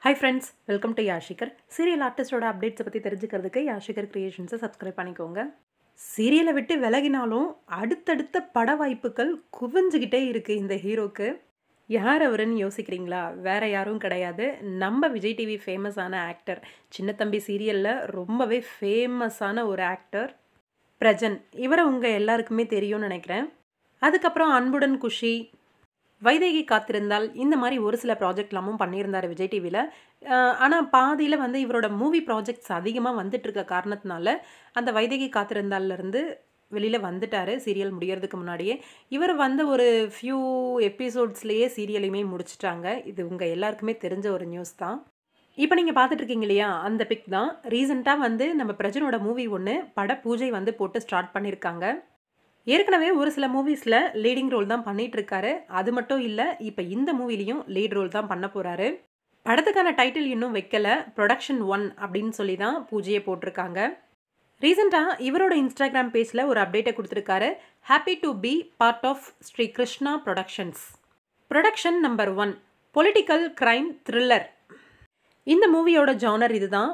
hi friends welcome to யாஷிகர் serial ஆர்டிஸ்டோட அப்டேட்ஸை பற்றி தெரிஞ்சுக்கிறதுக்கு யாஷிகர் கிரியேஷன்ஸை சப்ஸ்கிரைப் பண்ணிக்கோங்க சீரியலை விட்டு விலகினாலும் அடுத்தடுத்த பட வாய்ப்புகள் குவிஞ்சுக்கிட்டே இருக்குது இந்த ஹீரோக்கு யார் அவருன்னு யோசிக்கிறீங்களா வேற யாரும் கிடையாது நம்ம விஜய் டிவி ஃபேமஸான ஆக்டர் சின்னத்தம்பி சீரியலில் ரொம்பவே ஃபேமஸான ஒரு ஆக்டர் பிரஜன் இவரை உங்கள் எல்லாருக்குமே தெரியும்னு நினைக்கிறேன் அதுக்கப்புறம் அன்புடன் குஷி வைதேகி காத்திருந்தால் இந்த மாதிரி ஒரு சில ப்ராஜெக்ட்லாமும் பண்ணியிருந்தார் விஜய் டிவியில் ஆனால் பாதியில் வந்து இவரோட மூவி ப்ராஜெக்ட்ஸ் அதிகமாக வந்துட்டு இருக்க காரணத்தினால அந்த வைதேகி காத்திருந்தால்லேருந்து வெளியில் வந்துட்டார் சீரியல் முடியறதுக்கு முன்னாடியே இவர் வந்து ஒரு ஃபியூ எபிசோட்ஸ்லேயே சீரியலையுமே முடிச்சிட்டாங்க இது உங்கள் எல்லாருக்குமே தெரிஞ்ச ஒரு நியூஸ் தான் இப்போ நீங்கள் பார்த்துட்டு இருக்கீங்க இல்லையா அந்த பிக் தான் ரீசெண்டாக வந்து நம்ம பிரஜனோட மூவி ஒன்று பட பூஜை வந்து போட்டு ஸ்டார்ட் பண்ணியிருக்காங்க ஏற்கனவே ஒரு சில மூவிஸில் லீடிங் ரோல் தான் பண்ணிட்டு இருக்காரு அது மட்டும் இல்லை இப்போ இந்த மூவிலையும் லீட் ரோல் தான் பண்ண போகிறாரு படத்துக்கான டைட்டில் இன்னும் வைக்கல ப்ரொடக்ஷன் ஒன் அப்படின்னு சொல்லி தான் பூஜையை போட்டிருக்காங்க ரீசெண்டாக இவரோட இன்ஸ்டாகிராம் பேஜில் ஒரு அப்டேட்டை கொடுத்துருக்காரு happy to be part of Sri Krishna productions production number one political crime thriller இந்த மூவியோட ஜானர் இதுதான்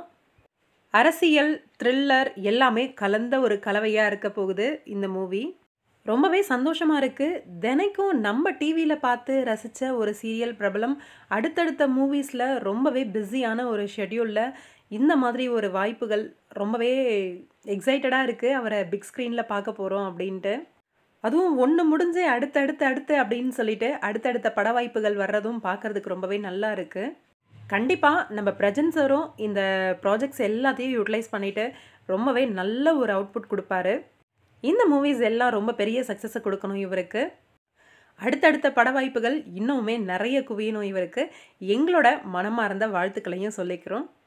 அரசியல் த்ரில்லர் எல்லாமே கலந்த ஒரு கலவையாக இருக்க போகுது இந்த மூவி ரொம்பவே சந்தோஷமாக இருக்குது தினைக்கும் நம்ம டிவியில் பார்த்து ரசித்த ஒரு சீரியல் பிரபலம் அடுத்தடுத்த மூவிஸில் ரொம்பவே பிஸியான ஒரு ஷெட்யூலில் இந்த மாதிரி ஒரு வாய்ப்புகள் ரொம்பவே எக்ஸைட்டடாக இருக்குது அவரை பிக் ஸ்க்ரீனில் பார்க்க போகிறோம் அப்படின்ட்டு அதுவும் ஒன்று முடிஞ்சு அடுத்தடுத்து அடுத்து அப்படின்னு சொல்லிட்டு அடுத்தடுத்த பட வாய்ப்புகள் வர்றதும் பார்க்குறதுக்கு ரொம்பவே நல்லா இருக்குது கண்டிப்பாக நம்ம பிரஜன் சாரும் இந்த ப்ராஜெக்ட்ஸ் எல்லாத்தையும் யூட்டிலைஸ் பண்ணிவிட்டு ரொம்பவே நல்ல ஒரு அவுட்புட் கொடுப்பாரு இந்த மூவிஸ் எல்லாம் ரொம்ப பெரிய சக்ஸஸை கொடுக்கணும் இவருக்கு அடுத்தடுத்த பட வாய்ப்புகள் இன்னுமே நிறைய குவியணும் இவருக்கு எங்களோட மனமார்ந்த வாழ்த்துக்களையும் சொல்லிக்கிறோம்